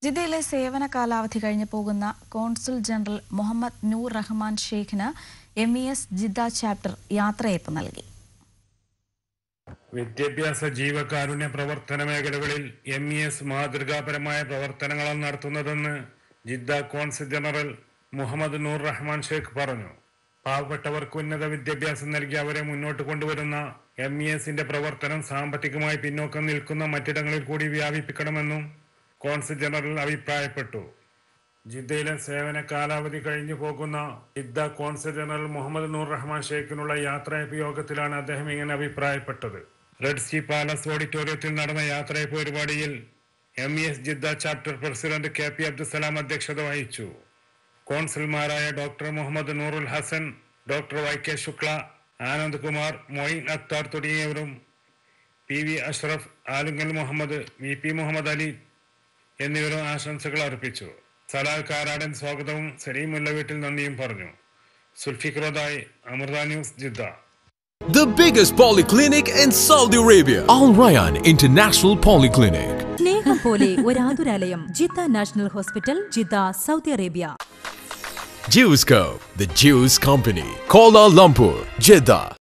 ജിദ്ദയിലെ സേവന കാലാവധി കഴിഞ്ഞു പോകുന്ന കോൺസുൽ ജനറൽ മുഹമ്മദ് നൂർ റഹ്മാൻ ഷെയ്ഖിന് M E S Jeddah chapter യാത്രയയപ്പ് നൽകി വിദ്യാഭ്യാസ ജീവകാരുണ്യ പ്രവർത്തന മേഖലകളിൽ എം ഇ എസ് മാതൃകാപരമായ പ്രവർത്തനങ്ങളാണ് നടത്തുന്നതെന്ന് Jeddah consul general Muhammad Noor Rahman Sheikh പറഞ്ഞു പാവപ്പെട്ടവർക്ക് ഉന്നത വിദ്യാഭ്യാസം നൽകി അവരെ മുന്നോട്ട് കൊണ്ടുവരുന്ന എം ഇ എസിന്റെ പ്രവർത്തനം സാമ്പത്തികമായി പിന്നോക്കം നിൽക്കുന്ന മറ്റിടങ്ങളിൽ കൂടി വ്യാപിപ്പിക്കണമെന്നും കോൺസുൽ ജനറൽ അഭിപ്രായപ്പെട്ടു ജിദ്ദയിലെ സേവന കാലാവധി കഴിഞ്ഞു പോകുന്ന Jeddah consul general Muhammad Noor Rahman ഷെയ്ഖിനുള്ള യാത്രയപ്പ് യോഗത്തിലാണ് അദ്ദേഹം ഇങ്ങനെ അഭിപ്രായപ്പെട്ടത് റെഡ് സി പാലസ് ഓഡിറ്റോറിയത്തിൽ നടന്ന യാത്രയപ്പ് പരിപാടിയിൽ M E S Jeddah chapter president K P Abdussalam അധ്യക്ഷത വഹിച്ചു കോൺസുൽമാരായ doctor Muhammad Noorul Hasan doctor Y K Shukla Anand Kumar Moin Akhtar തുടങ്ങിയവരും P V Ashraf Alungal Muhammad V P Muhammad Ali എന്നിവരും ആശംസകൾ അർപ്പിച്ചു സലാൽ കാരാടൻ സ്വാഗതവും സലീം മുല്ലവീട്ടിൽ നന്ദിയും പറഞ്ഞു സുൽഫിഖ്റോദായി Amrita news Jeddah The biggest polyclinic in Saudi Arabia. Al Rayyan International Polyclinic. സ്നേഹം പോലെ ഒരാതുരാലയം ജിദ്ദ national hospital Jeddah Saudi Arabia Juice Co. The Juice Company. Kuala Lumpur, Jeddah.